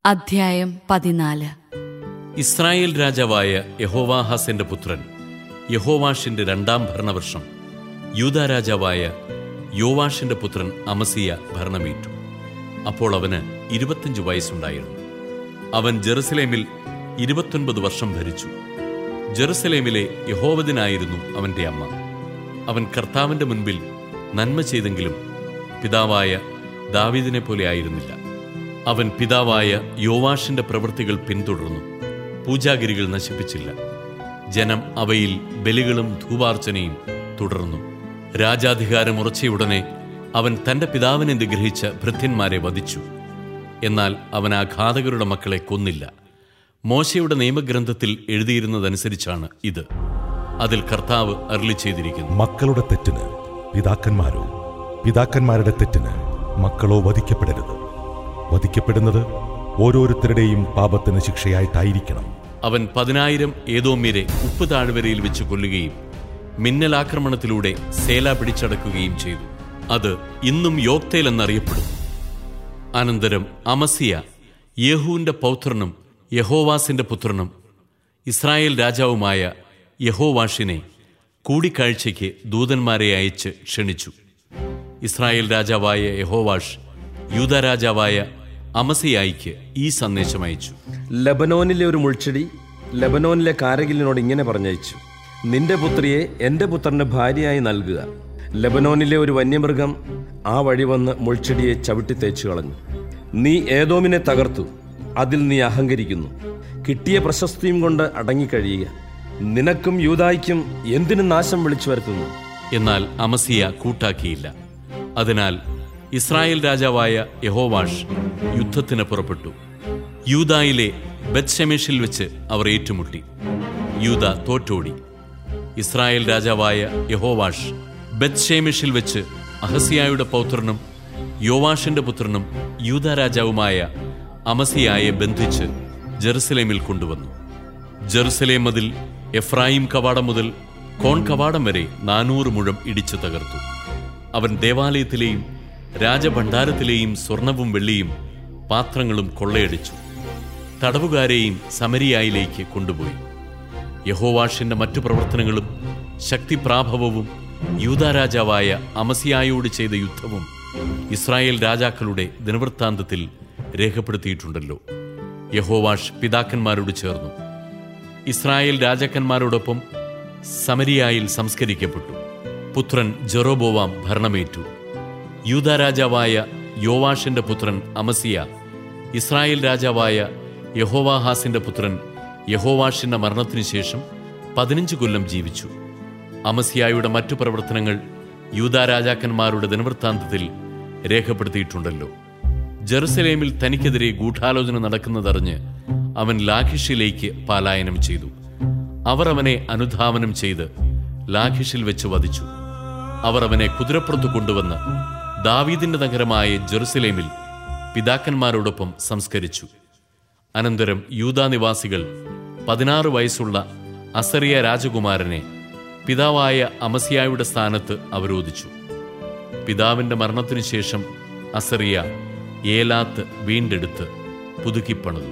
അധ്യായം പതിനാല് ഇസ്രായേൽ രാജാവായ യഹോവാഹാസിന്റെ പുത്രൻ യഹോവാഷിന്റെ രണ്ടാം ഭരണവർഷം യൂദ രാജാവായ യോവാഷിന്റെ പുത്രൻ അമസിയ ഭരണമേറ്റു അപ്പോൾ അവന് ഇരുപത്തിയഞ്ച് വയസ്സുണ്ടായിരുന്നു അവൻ ജെറുസലേമിൽ ഇരുപത്തൊൻപത് വർഷം ഭരിച്ചു ജെറുസലേമിലെ യഹോവദിനായിരുന്നു അവന്റെ അമ്മ അവൻ കർത്താവിന്റെ മുൻപിൽ നന്മ ചെയ്തെങ്കിലും പിതാവായ ദാവീദിനെ പോലെ ആയിരുന്നില്ല അവൻ പിതാവായ യോവാഷിന്റെ പ്രവൃത്തികൾ പിന്തുടർന്നു പൂജാഗിരികൾ നശിപ്പിച്ചില്ല ജനം അവയിൽ ബലികളും ധൂപാർച്ചനയും തുടർന്നു രാജാധികാരം ഉറച്ചയുടനെ അവൻ തന്റെ പിതാവിനെ നിഗ്രഹിച്ച ഭൃത്യന്മാരെ വധിച്ചു എന്നാൽ അവൻ ആ ഘാതകരുടെ മക്കളെ കൊന്നില്ല മോശയുടെ നിയമഗ്രന്ഥത്തിൽ എഴുതിയിരുന്നതനുസരിച്ചാണ് ഇത് അതിൽ കർത്താവ് അരുളി ചെയ്തിരിക്കുന്നു മക്കളുടെ തെറ്റിന് പിതാക്കന്മാരോ പിതാക്കന്മാരുടെ തെറ്റിന് മക്കളോ വധിക്കപ്പെടരുത് വധിക്കപ്പെടുന്നത് ഓരോരുത്തരുടെയും പാപത്തിന് ശിക്ഷയായിട്ടായിരിക്കണം അവൻ പതിനായിരം ഏതോമ്യരെ ഉപ്പ് താഴ്വരയിൽ വെച്ച് കൊല്ലുകയും മിന്നലാക്രമണത്തിലൂടെ സേല പിടിച്ചടക്കുകയും ചെയ്തു അത് ഇന്നും യോക്തേൽ എന്നറിയപ്പെടും അനന്തരം അമസിയ യേഹൂവിന്റെ പൗത്രനും യഹോവാസിന്റെ പുത്രനും ഇസ്രായേൽ രാജാവുമായ യഹോവാഷിനെ കൂടിക്കാഴ്ചയ്ക്ക് ദൂതന്മാരെ അയച്ച് ക്ഷണിച്ചു ഇസ്രായേൽ രാജാവായ യഹോവാഷ് യൂത രാജാവായ അമസിയായിക്ക് ഈ സന്ദേശം അയച്ചു ലബനോനിലെ ഒരു മുൾച്ചെടി ലബനോനിലെ കാരകിലിനോട് ഇങ്ങനെ പറഞ്ഞയച്ചു നിന്റെ പുത്രിയെ എൻ്റെ പുത്രന് ഭാര്യയായി നൽകുക ലബനോനിലെ ഒരു വന്യമൃഗം ആ വഴി വന്ന് മുൾച്ചെടിയെ ചവിട്ടി തേച്ചു കളഞ്ഞു നീ ഏതോമിനെ തകർത്തു അതിൽ നീ അഹങ്കരിക്കുന്നു കിട്ടിയ പ്രശസ്തിയും കൊണ്ട് അടങ്ങിക്കഴിയുക നിനക്കും യൂതായ്ക്കും എന്തിനു നാശം വിളിച്ചു വരുത്തുന്നു എന്നാൽ അമസിയ കൂട്ടാക്കിയില്ല അതിനാൽ ഇസ്രായേൽ രാജാവായ യഹോവാഷ് യുദ്ധത്തിന് പുറപ്പെട്ടു യൂദായിലെ ബത്ഷെമേഷിൽ വെച്ച് അവർ ഏറ്റുമുട്ടി യൂദ തോറ്റോടി ഇസ്രായേൽ രാജാവായ യഹോവാഷ് ബത്ഷേമിഷിൽ വെച്ച് അഹസിയായുടെ പൗത്രനും യോവാഷിന്റെ പുത്രനും യൂദ രാജാവുമായ അമസിയായെ ബന്ധിച്ച് ജെറുസലേമിൽ കൊണ്ടുവന്നു ജെറുസലേം മതിൽ എഫ്രായിം കവാടം മുതൽ കോൺ കവാടം വരെ നാനൂറ് മുഴം ഇടിച്ചു തകർത്തു അവൻ ദേവാലയത്തിലെയും രാജഭണ്ഡാരത്തിലെയും സ്വർണവും വെള്ളിയും പാത്രങ്ങളും കൊള്ളയടിച്ചു തടവുകാരെയും സമരിയായിലേക്ക് കൊണ്ടുപോയി യഹോവാഷിന്റെ മറ്റു പ്രവർത്തനങ്ങളും ശക്തിപ്രാഭവവും യൂദാ രാജാവായ അമസിയായോട് ചെയ്ത യുദ്ധവും ഇസ്രായേൽ രാജാക്കളുടെ ദിനവൃത്താന്തത്തിൽ രേഖപ്പെടുത്തിയിട്ടുണ്ടല്ലോ യഹോവാഷ് പിതാക്കന്മാരോട് ചേർന്നു ഇസ്രായേൽ രാജാക്കന്മാരോടൊപ്പം സമരിയായിൽ സംസ്കരിക്കപ്പെട്ടു പുത്രൻ ജെറോബോവാം ഭരണമേറ്റു യൂദ രാജാവായ യോവാഷിന്റെ പുത്രൻ അമസിയ ഇസ്രായേൽ രാജാവായ യഹോവാഹാസിന്റെ പുത്രൻ യഹോവാഷിന്റെ മരണത്തിനു ശേഷം പതിനഞ്ച് കൊല്ലം ജീവിച്ചു അമസിയായുടെ മറ്റു പ്രവർത്തനങ്ങൾ യൂദ രാജാക്കന്മാരുടെ ദിനവൃത്താന്തത്തിൽ രേഖപ്പെടുത്തിയിട്ടുണ്ടല്ലോ ജെറുസലേമിൽ തനിക്കെതിരെ ഗൂഢാലോചന നടക്കുന്നതറിഞ്ഞ് അവൻ ലാഖിഷിലേക്ക് പലായനം ചെയ്തു അവർ അവനെ അനുധാവനം ചെയ്ത് ലാഖിഷിൽ വെച്ച് വധിച്ചു അവർ അവനെ കുതിരപ്പുറത്ത് കൊണ്ടുവന്ന് ദാവീദിന്റെ നഗരമായ ജെറുസലേമിൽ പിതാക്കന്മാരോടൊപ്പം സംസ്കരിച്ചു അനന്തരം യൂദാ നിവാസികൾ പതിനാറ് വയസ്സുള്ള അസറിയ രാജകുമാരനെ പിതാവായ അമസിയായുടെ സ്ഥാനത്ത് അവരോധിച്ചു പിതാവിന്റെ മരണത്തിനു ശേഷം അസറിയ ഏലാത്ത് വീണ്ടെടുത്ത് പുതുക്കിപ്പണിതു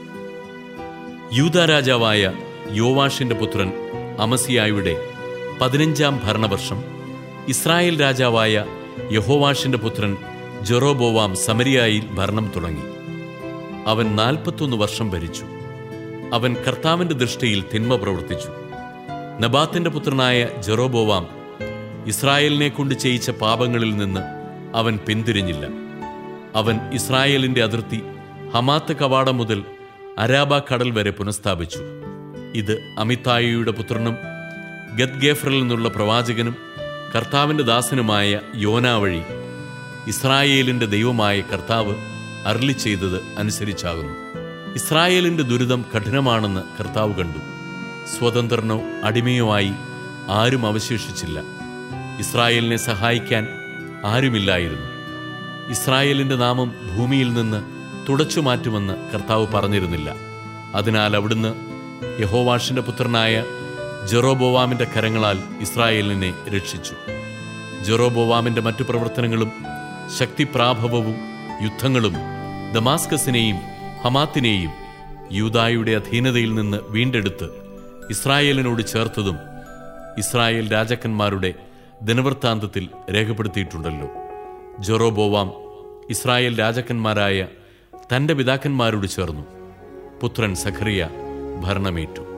യൂദ രാജാവായ യോവാഷിന്റെ പുത്രൻ അമസിയായുടെ പതിനഞ്ചാം ഭരണവർഷം ഇസ്രായേൽ രാജാവായ യഹോവാഷിന്റെ പുത്രൻ ജെറോബോവാം സമരിയായിൽ ഭരണം തുടങ്ങി അവൻ നാൽപ്പത്തൊന്ന് വർഷം ഭരിച്ചു അവൻ കർത്താവിന്റെ ദൃഷ്ടിയിൽ തിന്മ പ്രവർത്തിച്ചു നബാത്തിന്റെ പുത്രനായ ജെറോബോവാം ഇസ്രായേലിനെ കൊണ്ട് ചെയ്യിച്ച പാപങ്ങളിൽ നിന്ന് അവൻ പിന്തിരിഞ്ഞില്ല അവൻ ഇസ്രായേലിന്റെ അതിർത്തി ഹമാത്ത് കവാടം മുതൽ അരാബ കടൽ വരെ പുനഃസ്ഥാപിച്ചു ഇത് അമിതായിയുടെ പുത്രനും ഗദ്ഗേഫറിൽ നിന്നുള്ള പ്രവാചകനും കർത്താവിന്റെ ദാസനുമായ യോന വഴി ഇസ്രായേലിന്റെ ദൈവമായ കർത്താവ് അരളി ചെയ്തത് അനുസരിച്ചാകുന്നു ഇസ്രായേലിന്റെ ദുരിതം കഠിനമാണെന്ന് കർത്താവ് കണ്ടു സ്വതന്ത്രനോ അടിമയോ ആയി ആരും അവശേഷിച്ചില്ല ഇസ്രായേലിനെ സഹായിക്കാൻ ആരുമില്ലായിരുന്നു ഇസ്രായേലിന്റെ നാമം ഭൂമിയിൽ നിന്ന് തുടച്ചു മാറ്റുമെന്ന് കർത്താവ് പറഞ്ഞിരുന്നില്ല അതിനാൽ അവിടുന്ന് യഹോവാഷിന്റെ പുത്രനായ ജെറോബോവാമിന്റെ കരങ്ങളാൽ ഇസ്രായേലിനെ രക്ഷിച്ചു ജെറോബോവാമിന്റെ മറ്റു പ്രവർത്തനങ്ങളും ശക്തിപ്രാഭവവും യുദ്ധങ്ങളും ദമാസ്കസിനെയും ഹമാത്തിനെയും യൂദായുടെ അധീനതയിൽ നിന്ന് വീണ്ടെടുത്ത് ഇസ്രായേലിനോട് ചേർത്തതും ഇസ്രായേൽ രാജാക്കന്മാരുടെ ദിനവൃത്താന്തത്തിൽ രേഖപ്പെടുത്തിയിട്ടുണ്ടല്ലോ ജൊറോബോവാം ഇസ്രായേൽ രാജാക്കന്മാരായ തന്റെ പിതാക്കന്മാരോട് ചേർന്നു പുത്രൻ സഖറിയ ഭരണമേറ്റു